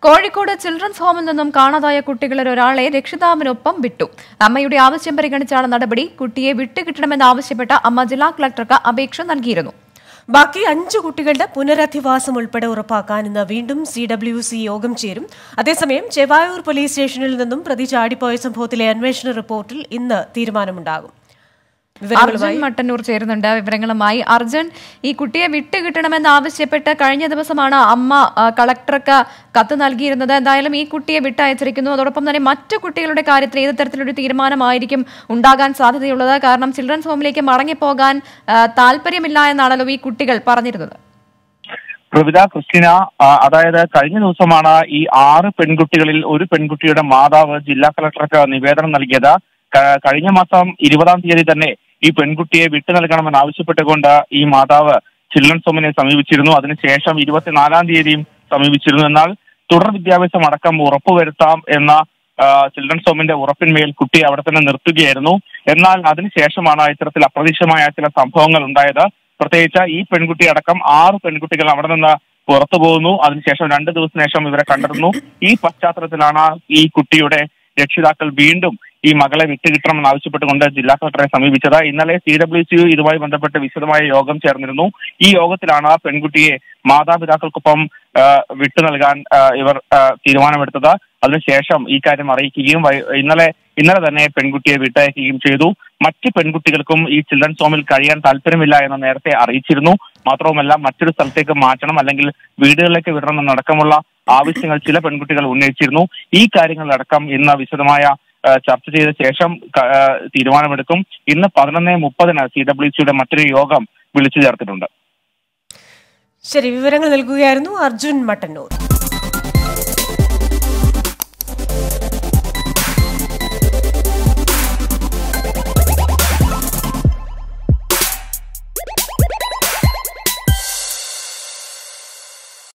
Kozhikode children's ഹോമിൽ നിന്നും കാണാതായ കുട്ടികളിൽ ഒരാളെ രക്ഷിതാവിനൊപ്പം വിട്ടു അമ്മയുടെ ആവശ്യം പരിഗണിച്ചാണ് നടപടി കുട്ടിയെ വിട്ടുകിട്ടണമെന്നാവശ്യപ്പെട്ട അമ്മ ജില്ലാ കളക്ടർക്ക് അപേക്ഷ നൽകിയിരുന്നു ബാക്കി അഞ്ചു കുട്ടികളുടെ പുനരധിവാസം ഉൾപ്പെടെ ഉറപ്പാക്കാൻ ഇന്ന് വീണ്ടും സി ഡബ്ല്യു സി യോഗം ചേരും അതേസമയം ചെവായൂർ പോലീസ് സ്റ്റേഷനിൽ നിന്നും പ്രതി ചാടിപ്പോയ സംഭവത്തിലെ അന്വേഷണ റിപ്പോർട്ടിൽ ഇന്ന് തീരുമാനമുണ്ടാകും അർജുൻ മട്ടന്നൂർ ചേരുന്നുണ്ട് വിവരങ്ങളുമായി അർജുൻ ഈ കുട്ടിയെ വിട്ടുകിട്ടണമെന്ന് ആവശ്യപ്പെട്ട് കഴിഞ്ഞ ദിവസമാണ് അമ്മ ആ, കളക്ടർക്ക് കത്ത് നൽകിയിരുന്നത് എന്തായാലും ഈ കുട്ടിയെ വിട്ടയച്ചിരിക്കുന്നു അതോടൊപ്പം തന്നെ മറ്റു കുട്ടികളുടെ കാര്യത്തിൽ ഏത് തരത്തിലൊരു തീരുമാനമായിരിക്കും ഉണ്ടാകാൻ സാധ്യതയുള്ളത് കാരണം ചിൽഡ്രൻസ് ഹോമിലേക്ക് മടങ്ങിപ്പോകാൻ ആ, താല്പര്യമില്ല എന്നാണല്ലോ ഈ കുട്ടികൾ പറഞ്ഞിരുന്നത് പ്രവിത ക്രിസ്റ്റിന ആ, അതായത് കഴിഞ്ഞ ദിവസമാണ് ഈ ആറ് പെൺകുട്ടികളിൽ ഒരു പെൺകുട്ടിയുടെ മാതാവ് ജില്ലാ കളക്ടർക്ക് നിവേദനം നൽകിയത് ക- കഴിഞ്ഞ മാസം ഇരുപതാം തീയതി തന്നെ ഈ പെൺകുട്ടിയെ വിട്ടു നൽകണമെന്ന് ആവശ്യപ്പെട്ടുകൊണ്ട് ഈ മാതാവ് ചിൽഡ്രൻസ് ഹോമിനെ സമീപിച്ചിരുന്നു അതിനുശേഷം ഇരുപത്തിനാലാം തീയതിയും സമീപിച്ചിരുന്നു എന്നാൽ തുടർ വിദ്യാഭ്യാസം അടക്കം ഉറപ്പുവരുത്താം എന്ന ആ, ചിൽഡ്രൻസ് ഹോമിന്റെ ഉറപ്പിന്മേൽ കുട്ടി അവിടെ തന്നെ നിർത്തുകയായിരുന്നു എന്നാൽ അതിനുശേഷമാണ് ഇത്തരത്തിൽ അപ്രതീക്ഷിതമായ ചില സംഭവങ്ങൾ ഉണ്ടായത് പ്രത്യേകിച്ച് ഈ പെൺകുട്ടി അടക്കം ആറ് പെൺകുട്ടികൾ അവിടെ നിന്ന് പുറത്തു പോകുന്നു അതിനുശേഷം രണ്ട് ദിവസത്തിന് ശേഷം ഇവരെ കണ്ടെത്തുന്നു ഈ പശ്ചാത്തലത്തിലാണ് ഈ കുട്ടിയുടെ രക്ഷിതാക്കൾ വീണ്ടും ഈ മകളെ വിട്ടുകിട്ടണമെന്ന് ആവശ്യപ്പെട്ടുകൊണ്ട് ജില്ലാ കളക്ടറെ സമീപിച്ചത് ഇന്നലെ സി ഡബ്ല്യു സി ഇതുമായി ബന്ധപ്പെട്ട് വിശദമായ യോഗം ചേർന്നിരുന്നു ഈ യോഗത്തിലാണ് ആ പെൺകുട്ടിയെ മാതാപിതാക്കൾക്കൊപ്പം ആ, വിട്ടു നൽകാൻ ആ, ഇവർ ആ, തീരുമാനമെടുത്തത് അതിനുശേഷം ഈ കാര്യം അറിയിക്കുകയും വൈ- ഇന്നലെ ഇന്നലെ തന്നെ പെൺകുട്ടിയെ വിട്ടയക്കുകയും ചെയ്തു മറ്റ് പെൺകുട്ടികൾക്കും ഈ ചിൽഡ്രൻസ് ഹോമിൽ കഴിയാൻ താല്പര്യമില്ല എന്ന് നേരത്തെ അറിയിച്ചിരുന്നു മാത്രവുമല്ല മറ്റൊരു സ്ഥലത്തേക്ക് മാറ്റണം അല്ലെങ്കിൽ വീടുകളിലേക്ക് വിടണമെന്നടക്കമുള്ള ആവശ്യങ്ങൾ ചില പെൺകുട്ടികൾ ഉന്നയിച്ചിരുന്നു ഈ കാര്യങ്ങളടക്കം ഇന്ന് വിശദമായ ആ, ചർച്ച ചെയ്ത ശേഷം ക- ആ, തീരുമാനമെടുക്കും ഇന്ന് പതിനൊന്ന് മുപ്പതിന് സി ഡബ്ല്യു സിയുടെ മറ്റൊരു യോഗം വിളിച്ചു ചേർത്തിട്ടുണ്ട് ശരി വിവരങ്ങൾ നൽകുകയായിരുന്നു അർജുൻ മട്ടന്നൂർ